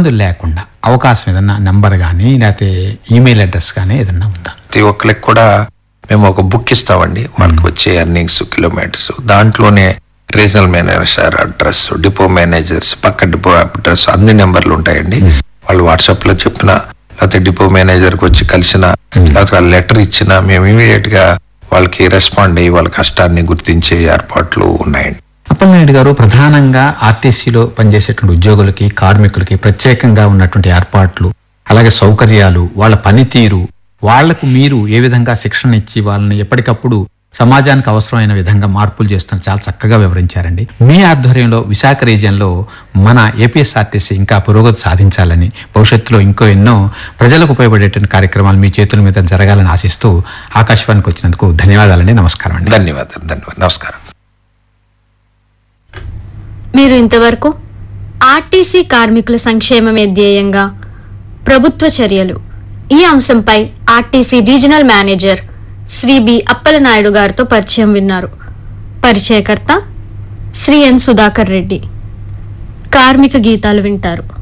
ఇబ్బందులు లేకుండా అవకాశం ఏదన్నా నంబర్ కానీ లేకపోతే ఈమెయిల్ అడ్రస్ కానీ ఏదన్నా ఉందా ప్రతి ఒక్కరికి కూడా మేము ఒక బుక్ ఇస్తామండి మనకు వచ్చే ఎర్నింగ్స్ కిలోమీటర్స్ దాంట్లోనే regional manager address depot managers పక్క డిపో అడ్రస్ అన్ని నెంబర్లు ఉంటాయండి వాళ్ళు వాట్సాప్ లో చెప్పిన లేకపోతే డిపో మేనేజర్ కి వచ్చి కలిసిన లేకపోతే వాళ్ళు లెటర్ ఇచ్చినా మేము ఇమీడియట్ గా వాళ్ళకి రెస్పాండ్ అయ్యి వాళ్ళ కష్టాన్ని గుర్తించే ఏర్పాట్లు ఉన్నాయండి అప్పలనాయుడు గారు ప్రధానంగా ఆర్టీసీలో పనిచేసేటువంటి ఉద్యోగులకి కార్మికులకి ప్రత్యేకంగా ఉన్నటువంటి ఏర్పాట్లు అలాగే సౌకర్యాలు వాళ్ళ పనితీరు వాళ్లకు మీరు ఏ విధంగా శిక్షణ ఇచ్చి వాళ్ళని ఎప్పటికప్పుడు సమాజానికి అవసరమైన విధంగా మార్పులు చేస్తున్న చాలా చక్కగా వివరించారండి మీ ఆధ్వర్యంలో విశాఖ రీజియన్లో మన ఏపీఎస్ఆర్టీసీ ఇంకా పురోగతి సాధించాలని భవిష్యత్తులో ఇంకో ఎన్నో ప్రజలకు ఉపయోగపడేటువంటి కార్యక్రమాలు మీ చేతుల మీద జరగాలని ఆశిస్తూ ఆకాశవాణికి వచ్చినందుకు ధన్యవాదాలండి నమస్కారం అండి ధన్యవాదాలు ధన్యవాదాలు నమస్కారం మీరు ఇంతవరకు ఆర్టీసీ కార్మికుల సంక్షేమమే ధ్యేయంగా ప్రభుత్వ చర్యలు ఈ అంశంపై RTC regional manager Shri B Appalanaidu గారితో పరిచయం విన్నారు పరిచయకర్త శ్రీ ఎన్ సుధాకర్ రెడ్డి కార్మిక గీతాలు వింటారు